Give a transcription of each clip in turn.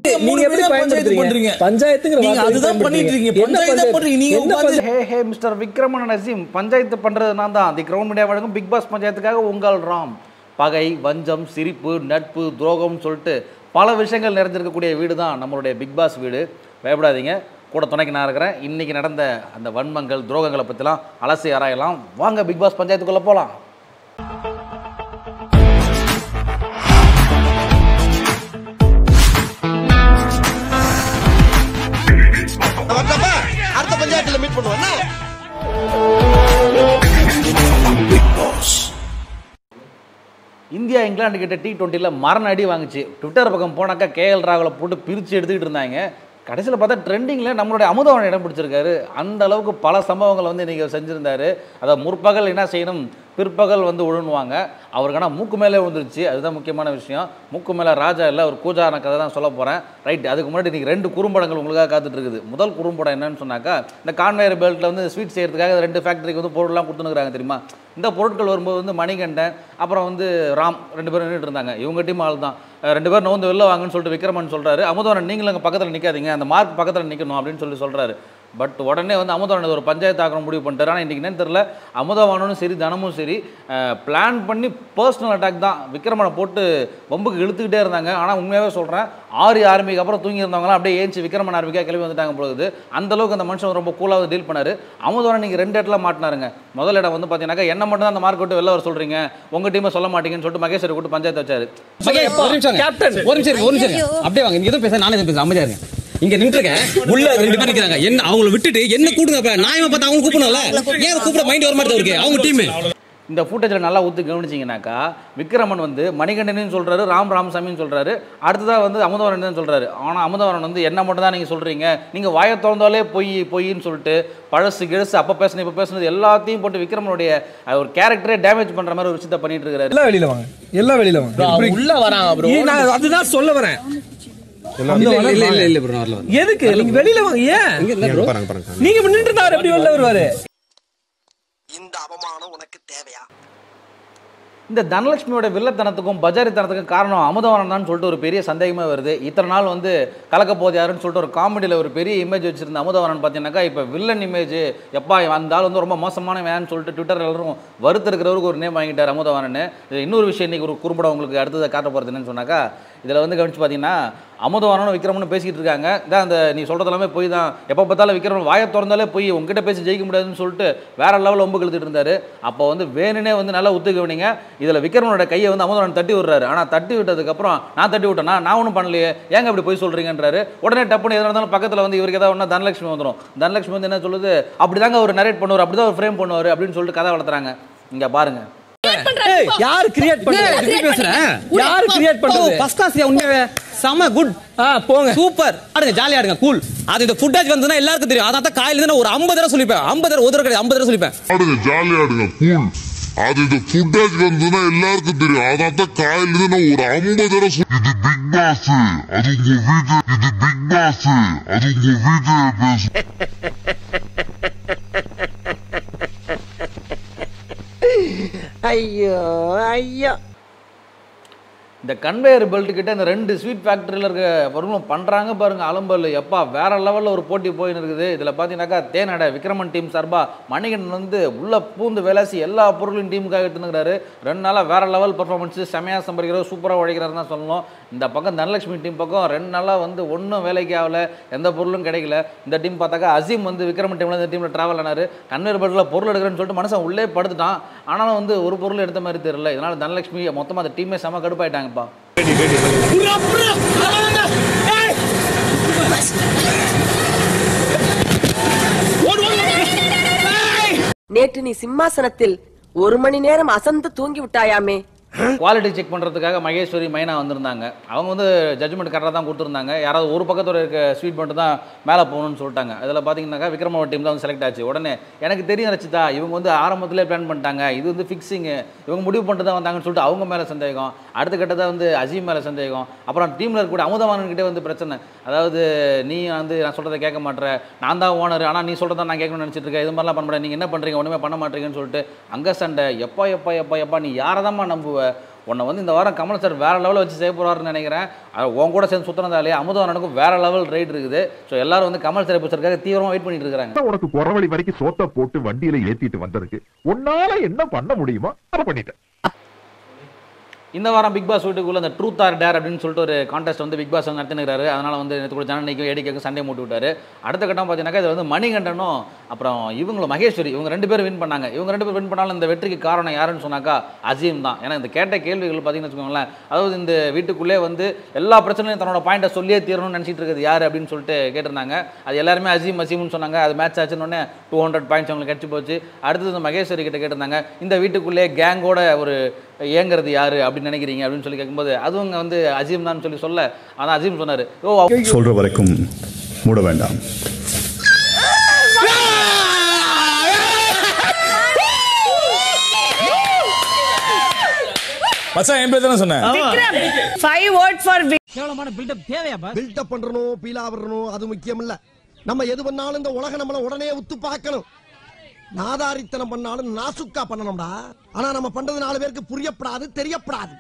நீங்க எப்படி பயன்படுத்துறீங்க பஞ்சாயத்துங்கிற நீங்க வார்த்தையை அதுதான் பண்ணிட்டு இருக்கீங்க என்ன பஞ்சாயத்து தான் பண்றீங்க நீங்க என்ன உட்கார்ந்து hey hey mister Vikraman Naseem panchayat பண்ணுறது நான் தான் தி கிரவுண்ட் மீடியா வழங்கும் பிக் பாஸ் பஞ்சாயத்துக்காக உங்கள் ராம் பகை வஞ்சம் சிரிப்பு நட்பு துரோகம்னு சொல்லிட்டு பல விஷயங்கள் நிறைஞ்சிருக்கக்கூடிய வீடு தான் நம்மளுடைய பிக் பாஸ் வீடு பயப்படாதீங்க கூட துணைக்கு நான் இருக்கிறேன் இன்றைக்கி நடந்த அந்த வன்மங்கள் துரோகங்களை பற்றிலாம் அலசி ஆராயலாம் வாங்க பிக் பாஸ் பஞ்சாயத்துக்குள்ளே போகலாம் அடுத்த பஞ்சாயத்துல மீட் பண்ணுவோம் என்ன? இந்தியா இங்கிலாந்து கிட்ட டி டுவெண்ட்டியில் மரண அடி வாங்குச்சு ட்விட்டர் பக்கம் போனாக்கா கேஎல் ராகுலை போட்டு பிரித்து எடுத்துக்கிட்டு இருந்தாங்க கடைசியில் பார்த்தா ட்ரெண்டிங்கில் நம்மளுடைய அமுதவன் இடம் பிடிச்சிருக்காரு அந்த அளவுக்கு பல சம்பவங்களை வந்து இன்றைக்கி செஞ்சுருந்தாரு அதை முற்பகல் என்ன செய்யணும் பிற்பகல் வந்து உழுணுவாங்க அவருக்கான மூக்கு மேலே விழுந்துருச்சு அதுதான் முக்கியமான விஷயம் மூக்கு மேலே ராஜா இல்லை ஒரு கூஜான கதை தான் சொல்ல போகிறேன் ரைட் அதுக்கு முன்னாடி இன்றைக்கி ரெண்டு குறும்படங்கள் உங்களுக்காக காத்துட்டு இருக்குது முதல் குறும்படம் என்னன்னு சொன்னாக்கா இந்த கான்வேயர் பெல்ட்டில் வந்து ஸ்வீட் செய்யறதுக்காக ரெண்டு ஃபேக்டரிக்கு வந்து பொருள்லாம் கொடுத்துனுக்குறாங்க தெரியுமா இந்த பொருட்கள் வரும்போது வந்து மணிகண்டன் அப்புறம் வந்து ராம் ரெண்டு பேரும் நின்றுட்டு இருந்தாங்க இவங்க டீம் ஆள் தான் அஹ் ரெண்டு பேரும் நோந்து வெளில வாங்கன்னு சொல்லிட்டு விக்ரமன் சொல்றாரு அமுதவரன் நீங்களும் அங்கே பக்கத்தில் நிற்காதீங்க அந்த மார்க் பக்கத்தில் நிற்கணும் அப்படின்னு சொல்லி சொல்றாரு பட் உடனே வந்து அமுதவன் ஒரு பஞ்சாயத்து ஆக்கணும் முடிவு பண்ணிட்டாரு ஆனால் இன்றைக்கி என்னன்னு தெரில அமுதவானும் சரி தனமும் சரி பிளான் பண்ணி பர்சனல் அட்டாக் தான் விக்ரமனை போட்டு வம்புக்கு இழுத்துக்கிட்டே இருந்தாங்க ஆனால் உண்மையாகவே சொல்கிறேன் ஆறு ஆர்மிக்கு அப்புறம் தூங்கி இருந்தவங்களாம் அப்படியே ஏஞ்சி விக்ரமன் ஆர்மிக்காக கிளம்பி வந்துட்டாங்க பொழுது அந்த அளவுக்கு அந்த மனுஷன் ரொம்ப கூலாக டீல் பண்ணாரு அமுதவரன் நீங்கள் ரெண்டு இடத்துல மாட்டினாருங்க முதல் இடம் வந்து பார்த்தீங்கன்னாக்கா என்ன மட்டும் தான் அந்த மார்க் விட்டு வெளில வர சொல்கிறீங்க உங்கள் டீமை சொல்ல மாட்டீங்கன்னு சொல்லிட்டு மகேஸ்வரி கூட்டு பஞ்சாயத்து வச்சாரு ஒரு நிமிஷம் கேப்டன் ஒரு நிமிஷம் இருங்க, ஒரு நிமிஷம் இருங்க. அப்படியே வாங்க நீங்க எதுவும் பேச நானே எதுவும் பேச அமைதியா இருங்க இங்க நின்றுருக்கேன் உள்ள ரெண்டு பேர் நிக்கிறாங்க என்ன அவங்கள விட்டுட்டு என்ன கூடுங்க அப்ப நான் பார்த்து அவங்க கூப்பிடணும்ல ஏன் அதை கூப்பிட மைண்ட் வர மாட்டேது இருக்கு அவங்க டீம் இந்த ஃபுட்டேஜில் நல்லா ஊற்றி கவனிச்சிங்கனாக்கா விக்ரமன் வந்து மணிகண்டனையும் சொல்கிறாரு ராம் ராமசாமின்னு சொல்கிறாரு அடுத்ததாக வந்து அமுதவரன் தான் சொல்கிறாரு ஆனால் அமுதவரன் வந்து என்ன மட்டும் தான் நீங்கள் சொல்கிறீங்க நீங்கள் வாயை திறந்தாலே பொய் பொய்ன்னு சொல்லிட்டு பழசு கிழசு அப்போ பேசுனது இப்போ பேசுனது எல்லாத்தையும் போட்டு விக்ரமனுடைய அஹ், ஒரு கேரக்டரே டேமேஜ் பண்ணுற மாதிரி ஒரு விஷயத்தை பண்ணிட்டு இருக்காரு எல்லாம் வெளியில வாங்க எல்லாம் வெளியில வாங்க இப்படி- உள்ள வராங்க ப்ரோ ஏய், நான் அதுதான் சொல்ல வரேன் இல்ல இல்ல இல்ல இல்ல ப்ரோ வரல வரல. எதுக்கு நீங்க வெளியில வாங்க ஏன் இங்க இல்ல ப்ரோ நீங்க நின்று இருந்தா அவர் எப்படி வெளில வருவாரு இந்த அவமானம் உனக்கு தேவையா இந்த தனலட்சுமியோட வில்லத்தனத்துக்கும் பஜாரித்தனத்துக்கும் காரணம் அமுதவனம் தான் சொல்லிட்டு ஒரு பெரிய சந்தேகமே வருது இத்தனை நாள் வந்து கலக்க போது யாருன்னு சொல்லிட்டு ஒரு காமெடியில் ஒரு பெரிய இமேஜ் வச்சிருந்த அமுதவனன் பார்த்தீங்கன்னாக்கா இப்போ வில்லன் இமேஜ் எப்பா அந்த ஆள் வந்து ரொம்ப மோசமான வேன்னு சொல்லிட்டு ட்விட்டர் எல்லாரும் வருத்திருக்கிறவருக்கு ஒரு நேம் வாங்கிட்டார் அமுதவனன் இது இன்னொரு விஷயம் இன்னைக்கு ஒரு குறும்படம் உங்களுக்கு அடுத்ததை காட்ட போகிறது என்னன்னு சொன்னாக்கா இதில் வந்து கவனிச்சு பார்த்தீங்கன்னா அமுதவானும் விக்ரமனும் பேசிக்கிட்டு இருக்காங்க இதான் அந்த நீ சொல்கிறது எல்லாமே போய் தான் எப்போ பார்த்தாலும் விக்ரமன் வாயை திறந்தாலே போய் உங்ககிட்ட பேசி ஜெயிக்க முடியாதுன்னு சொல்லிட்டு வேற லெவலில் ஒம்பு இழுத்துட்டு இருந்தாரு அப்போ வந்து வேணுனே வந்து நல்லா ஒத்து கவனிங்க இதில் விக்ரமனோட கையை வந்து அமுதவான் தட்டி விடுறாரு ஆனால் தட்டி விட்டதுக்கப்புறம் நான் தட்டி விட்டேனா நான் ஒன்றும் பண்ணலையே ஏங்க இப்படி போய் சொல்கிறீங்கன்றாரு உடனே டப்புன்னு எதாக இருந்தாலும் பக்கத்தில் வந்து இவருக்கு ஏதாவது ஒன்றா தனலட்சுமி வந்துடும் தனலட்சுமி வந்து என்ன சொல்லுது அப்படி தாங்க அவர் நரேட் பண்ணுவார் அப்படி தான் அவர் ஃப்ரேம் பண்ணுவார் அப்படின்னு சொல்லிட்டு கதை வளர்த்துறாங்க இங்கே பாருங்க ஏய், யார் கிரியேட் என்ன பண்றது இப்படி பேசுற யார் கிரியேட் பண்றது ஃபர்ஸ்ட் கிளாஸ் உண்மையாவே செம குட் ஆ போங்க சூப்பர் ஆடுங்க ஜாலியா ஆடுங்க கூல் அது இந்த ஃபுட்டேஜ் வந்ததுன்னா எல்லாருக்கும் தெரியும் அதான் காலையில இருந்து நான் ஒரு 50 தடவை சொல்லிப்பேன் 50 தடவை ஒரு தடவை கிடையாது 50 தடவை சொல்லிப்பேன் ஆடுங்க ஜாலியா ஆடுங்க கூல் அது இந்த ஃபுட்டேஜ் வந்ததுன்னா எல்லாருக்கும் தெரியும் அதான் தான் காலையில இருந்து நான் ஒரு ஐம்பது தடவை சொல்~ இது பிக் பாஸ் அது உங்க வீட்டு இது பிக் பாஸ் அது உங்க வீட்டு பேசு ஐயோ ஐயோ இந்த கன்வேயர் பெல்ட் கிட்ட இந்த ரெண்டு ஸ்வீட் ஃபேக்டரியில் இருக்க பொருளும் பண்ணுறாங்க பாருங்க அலம்பல் எப்பா வேற லெவலில் ஒரு போட்டி போயின்னு இருக்குது இதில் பார்த்தீங்கன்னாக்கா தேனடை விக்ரமன் டீம் சார்பா மணிகண்டன் வந்து உள்ள பூந்து வேலாசி எல்லா பொருளையும் டீமுக்காக எடுத்துனுக்கிறாரு ரெண்டு நாளாக வேற லெவல் பர்ஃபார்மன்ஸு செமையாக சம்பாதிக்கிறார் சூப்பராக உழைக்கிறாருன்னு தான் சொல்லணும் இந்த பக்கம் தனலட்சுமி டீம் பக்கம் ரெண்டு நாளாக வந்து ஒன்றும் வேலைக்கு ஆகல எந்த பொருளும் கிடைக்கல இந்த டீம் பார்த்தாக்கா அசீம் வந்து விக்ரமன் டீமில் இந்த டீமில் ட்ராவல் ஆனார் கன்வேயர் பெல்ட்டில் பொருள் எடுக்கிறேன்னு சொல்லிட்டு மனுஷன் உள்ளே படுத்துட்டான் ஆனாலும் வந்து ஒரு பொருள் எடுத்த மாதிரி தெரியல இதனால் தனலட்சுமி மொத்தமாக அந்த டீமே செம கடுப்பாயிட்டாங்கப்பா நேற்று நீ சிம்மாசனத்தில் ஒரு மணி நேரம் அசந்து தூங்கி விட்டாயாமே குவாலிட்டி செக் பண்ணுறதுக்காக மகேஸ்வரி மைனா வந்திருந்தாங்க அவங்க வந்து ஜட்ஜ்மெண்ட் கரெக்டாக தான் கொடுத்துருந்தாங்க யாராவது ஒரு பக்கத்தில் இருக்க ஸ்வீட் மட்டும் தான் மேலே போகணும்னு சொல்லிட்டாங்க அதில் பார்த்தீங்கன்னாக்கா விக்ரமோட டீம் தான் வந்து செலக்ட் ஆச்சு உடனே எனக்கு தெரியும் ரச்சிதா இவங்க வந்து ஆரம்பத்திலே பிளான் பண்ணிட்டாங்க இது வந்து ஃபிக்ஸிங்கு இவங்க முடிவு பண்ணிட்டு தான் வந்தாங்கன்னு சொல்லிட்டு அவங்க மேலே சந்தேகம் அடுத்த கட்டதாக வந்து அஜீம் மேலே சந்தேகம் அப்புறம் டீமில் இருக்கக்கூடிய அமுதவானன்கிட்டே வந்து பிரச்சனை அதாவது நீ வந்து நான் சொல்கிறத கேட்க மாட்டேற நான் தான் ஓனர் ஆனால் நீ சொல்கிறத நான் கேட்கணும்னு நினச்சிட்டு இருக்கேன் இது மாதிரிலாம் பண்ண முடியாது நீங்கள் என்ன பண்ணுறீங்க ஒன்றுமே பண்ண மாட்டீங்கன்னு சொல்லிட்டு அங்கே சண்டை எப்பா எப்பா எப்பா எப்பா நீ யாரை தான்மா நம்புவ உன்னை வந்து இந்த வாரம் கமல் சார் வேற லெவலில் வச்சு செய்ய போறாருன்னு நினைக்கிறேன் அது உன் கூட சேர்ந்து சுத்தினதாலே அமுதவானனுக்கும் வேற லெவல் ரைட் இருக்குது ஸோ எல்லாரும் வந்து கமல் சார் எபிசோடுக்காக தீவிரமாக வெயிட் பண்ணிட்டு இருக்காங்க உனக்கு குறவழி வரைக்கும் சோத்த போட்டு வண்டியில ஏத்திட்டு வந்ததுக்கு உன்னால என்ன பண்ண முடியுமோ அதை பண்ணிட்டேன் இந்த வாரம் பிக் பாஸ் வீட்டுக்குள்ள அந்த ட்ரூத் ஆர் டேர் அப்படின்னு சொல்லிட்டு ஒரு கான்டெஸ்ட் வந்து பிக் பாஸ் வந்து நடத்தினுறாரு அதனால வந்து நேற்று கூட ஜனனிக்கும் ஏடிக்கைக்கும் சண்டை மூட்டி விட்டாரு அடுத்த கட்டம் பார்த்தீங்கன்னாக்கா இது வந்து மணிகண்டனும் அப்புறம் இவங்களும் மகேஸ்வரி இவங்க ரெண்டு பேரும் வின் பண்ணாங்க இவங்க ரெண்டு பேரும் வின் பண்ணாலும் இந்த வெற்றிக்கு காரணம் யாருன்னு சொன்னாக்கா அசீம் தான் ஏன்னா இந்த கேட்ட கேள்விகள் பார்த்தீங்கன்னு வச்சுக்கோங்களேன் அதாவது இந்த வீட்டுக்குள்ளே வந்து எல்லா பிரச்சனையும் தன்னோட பாயிண்ட்டை சொல்லியே தீரணும்னு நினச்சிட்டு இருக்குது யார் அப்படின்னு சொல்லிட்டு கேட்டிருந்தாங்க அது எல்லாருமே அசீம் அசீம்னு சொன்னாங்க அது மேட்ச் ஆச்சுன்னு உடனே டூ ஹண்ட்ரட் பாயிண்ட்ஸ் அவங்களுக்கு கிடச்சி போச்சு அடுத்தது இந்த மகேஸ்வரி கிட்ட கேட்டிருந்தாங்க இந்த வீட்டுக்குள்ளே கேங்கோட ஒரு ஏங்குறது யாரு அப்படின்னு நினைக்கிறீங்க அப்படின்னு சொல்லி கேட்கும்போது அதுவும் வந்து அஜீம் தான் சொல்லி சொல்ல அதான் அஜீம் சொன்னாரு ஓ அவ- சொல்ற வரைக்கும் மூட வேண்டாம் மச்சான் என் பேர் தானே சொன்னேன் ஃபைவ் வேர்ட் ஃபார் பில்டப் பண்றணும் பீலா வரணும் அது முக்கியம் இல்ல நம்ம எது பண்ணாலும் இந்த உலகம் நம்மள உடனே உத்து பார்க்கணும் நாதாரித்தனம் பண்ணாலும் நாசுக்கா பண்ணணும்டா ஆனா நம்ம பண்றது நாலு பேருக்கு புரியப்படாது தெரியப்படாது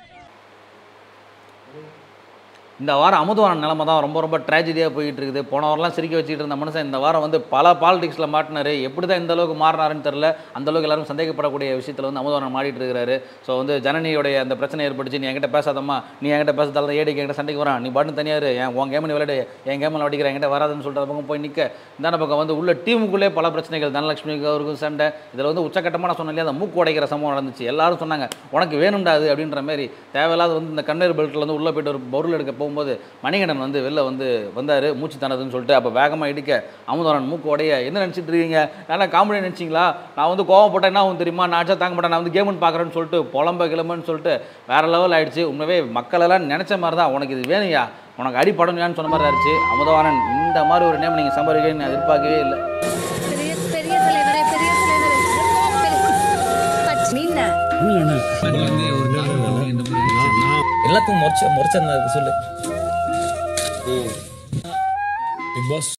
இந்த வாரம் அமுதவான நிலைமை தான் ரொம்ப ரொம்ப ட்ராஜடியாக போயிட்டு இருக்குது போன வாரம்லாம் சிரிக்க வச்சுட்டு இருந்த மனுஷன் இந்த வாரம் வந்து பல பாலிடிக்ஸில் மாட்டினாரு எப்படி தான் இந்த அளவுக்கு மாறினாருன்னு தெரில அந்த அளவுக்கு எல்லாரும் சந்தேகப்படக்கூடிய விஷயத்தில் வந்து அமுதவானம் மாடிட்டு இருக்கிறாரு ஸோ வந்து ஜனனியோடைய அந்த பிரச்சனை ஏற்பட்டுச்சு நீ என்கிட்ட பேசாதம்மா நீ என்கிட்ட பேசுறதால ஏடிக்கு என்கிட்ட சண்டைக்கு வரான் நீ பாட்டு தனியாரு என் உன் கேம் நீ விளையாடு என் கேமில் அடிக்கிற என்கிட்ட வராதுன்னு சொல்லிட்டு அந்த பக்கம் போய் நிற்க இந்த பக்கம் வந்து உள்ள டீமுக்குள்ளே பல பிரச்சனைகள் தனலட்சுமிக்கு அவருக்கும் சண்டை இதில் வந்து உச்சக்கட்டமான சொன்ன இல்லையா அந்த மூக்கு உடைக்கிற சம்பவம் நடந்துச்சு எல்லாரும் சொன்னாங்க உனக்கு வேணும்டா அது அப்படின்ற மாதிரி தேவையில்லாத வந்து இந்த கண்ணீர் பெல்ட்டில் வந்து உள்ளே போயிட்டு ஒரு பொருள் எடுக்க போகும்போது மணிகண்டன் வந்து வெளில வந்து வந்தார் மூச்சு தனதுன்னு சொல்லிட்டு அப்போ வேகமாக இடிக்க அமுதவரன் மூக்கு உடைய என்ன நினச்சிட்டு இருக்கீங்க நல்லா காமெடி நினச்சிங்களா நான் வந்து கோவப்பட்டேன் என்ன ஆகும் தெரியுமா நான் அடிச்சா தாங்க மாட்டேன் நான் வந்து கேம்னு பார்க்குறேன்னு சொல்லிட்டு புலம்ப கிளம்புன்னு சொல்லிட்டு வேற லெவல் ஆயிடுச்சு உண்மையே மக்கள் எல்லாம் நினச்ச மாதிரி தான் உனக்கு இது வேணும்யா உனக்கு அடிப்படணும்யான்னு சொன்ன மாதிரி ஆயிடுச்சு அமுதவானன் இந்த மாதிரி ஒரு நேம் நீங்கள் சம்பாதிக்கணும்னு நான் எதிர்பார்க்கவே இல்லை பெரிய பெரிய தலைவரே பெரிய எல்லாத்துக்கும் முறைச்ச முறைச்சா சொல்லு பிக் பாஸ்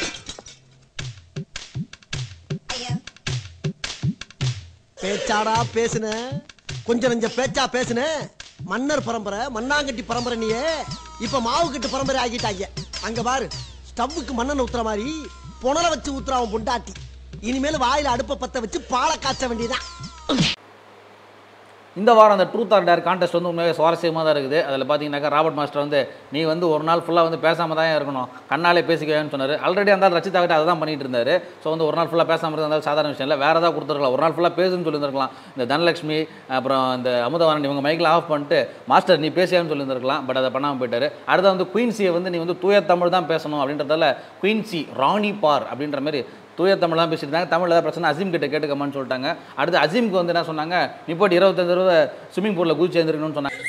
பேச்சாடா பேசுன கொஞ்சம் நெஞ்ச பேச்சா பேசுன மன்னர் பரம்பரை மண்ணாங்கட்டி பரம்பரை நீயே இப்ப மாவு கட்டு பரம்பரை ஆகிட்டாங்க அங்க பாரு ஸ்டவ்வுக்கு மண்ணெண்ணெய் ஊத்துற மாதிரி புனலை வச்சு ஊத்துறான் பொண்டாட்டி இனிமேல் வாயில அடுப்ப பத்த வச்சு பாலை காய்ச்ச வேண்டியதான் இந்த வாரம் அந்த ட்ரூத் ஆர் டேர் கான்டெஸ்ட் வந்து உண்மையாக சுவாரஸ்யமாக தான் இருக்குது அதில் பார்த்தீங்கன்னாக்கா ராபர்ட் மாஸ்டர் வந்து நீ வந்து ஒரு நாள் ஃபுல்லாக வந்து பேசாமல் தான் இருக்கணும் கண்ணாலே பேசிக்கவேன்னு சொன்னார் ஆல்ரெடி அந்த ரச்சிதா கிட்ட அதை தான் பண்ணிட்டு இருந்தார் ஸோ வந்து ஒரு நாள் ஃபுல்லாக பேசாமல் இருந்தால் சாதாரண விஷயம் இல்லை வேறு ஏதாவது கொடுத்துருக்கலாம் ஒரு நாள் ஃபுல்லாக பேசுன்னு சொல்லியிருந்திருக்கலாம் இந்த தனலட்சுமி அப்புறம் இந்த அமுதவாரன் இவங்க மைக்கில் ஆஃப் பண்ணிட்டு மாஸ்டர் நீ பேசியான்னு சொல்லியிருந்திருக்கலாம் பட் அதை பண்ணாமல் போயிட்டாரு அடுத்து வந்து குயின்சியை வந்து நீ வந்து தூய தமிழ் தான் பேசணும் அப்படின்றதால குயின்சி ராணி பார் அப்படின்ற மாதிரி தூய தமிழ் தான் பேசிட்டு இருந்தாங்க தமிழில் ஏதாவது பிரச்சனை அசீம் கிட்ட கேட்டுக்கமான்னு சொல்லிட்டாங்க அடுத்து அசீம்க்கு வந்து என்ன சொன்னாங்க நீ போட்டு இருபத்தஞ்சு ரூபா ஸ்விம்மிங் பூலில் குதிச்சு எழுந்திருக்கணும்னு சொன்னாங்க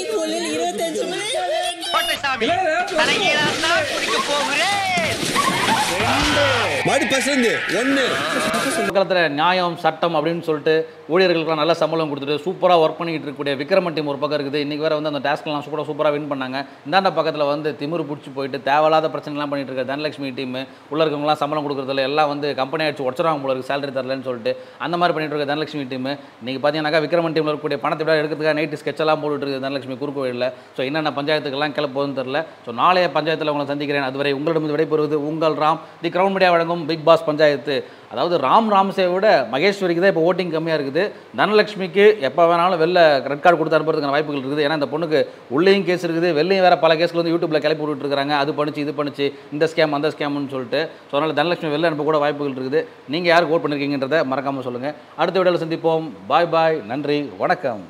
மாடி பசந்து ஒன்று காலத்தில் நியாயம் சட்டம் அப்படின்னு சொல்லிட்டு ஊழியர்களுக்கெல்லாம் நல்ல சம்பளம் கொடுத்துட்டு சூப்பராக ஒர்க் பண்ணிக்கிட்டு இருக்கக்கூடிய விக்ரமன் டீம் ஒரு பக்கம் இருக்குது இன்றைக்கி வேறு வந்து அந்த டாஸ்க்லாம் சூப்பராக சூப்பராக வின் பண்ணாங்க இந்தாண்ட பக்கத்தில் வந்து திமிரு பிடிச்சி போயிட்டு தேவையில்லாத பிரச்சனைலாம் பண்ணிட்டு இருக்க தனலட்சுமி டீம் உள்ள இருக்கவங்களாம் சம்பளம் கொடுக்குறதுல எல்லாம் வந்து கம்பெனி அடிச்சு உடச்சிருவாங்க போல இருக்கு சேலரி தரலன்னு சொல்லிட்டு அந்த மாதிரி பண்ணிட்டு இருக்க தனலட்சுமி டீம் இன்றைக்கி பார்த்தீங்கன்னாக்கா விக்ரமன் டீமில் இருக்கக்கூடிய பணத்தை விட எடுக்கிறதுக்காக நைட்டு ஸ்கெட்செல்லாம் போட்டுட்டு இருக்குது தனலட்சுமி குறுக்கு வழியில் ஸோ என்னென்ன பஞ்சாயத்துக்கெல்லாம் கிளப்போகுதுன்னு தெரில ஸோ நாளைய பஞ்சாயத்தில் உங்களை சந்திக்கிறேன் அதுவரை உங்களிடம் விடைபெறுவது உங்கள் ராம் தி கிரவுண்ட் மீடியா வழங்கும் பிக் பாஸ் பஞ்சாயத்து அதாவது ராம் ராம்சே விட மகேஸ்வரிக்கு தான் இப்போ ஓட்டிங் கம்மியாக இருக்குது தனலட்சுமிக்கு எப்போ வேணாலும் வெளில ரெட் கார்டு கொடுத்து அனுப்புறதுக்கான வாய்ப்புகள் இருக்குது ஏன்னா இந்த பொண்ணுக்கு உள்ளேயும் கேஸ் இருக்குது வெளியும் வேற பல கேஸ்ல வந்து யூடியூப்ல கிளப்பி விட்டுட்டு இருக்காங்க அது பண்ணுச்சு இது பண்ணுச்சு இந்த ஸ்கேம் அந்த ஸ்கேம்னு சொல்லிட்டு ஸோ அதனால் தனலட்சுமி வெளில அனுப்ப கூட வாய்ப்புகள் இருக்குது நீங்கள் யாருக்கு ஓட் பண்ணியிருக்கீங்கன்றதை மறக்காமல் சொல்லுங்கள் அடுத்த வீடியோவில் சந்திப்போம் பாய் பாய் நன்றி வணக்கம்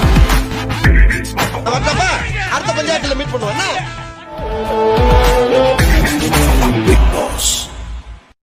அடுத்த பஞ்சாயத்துல மீட் பண்ணுவோம் என்ன?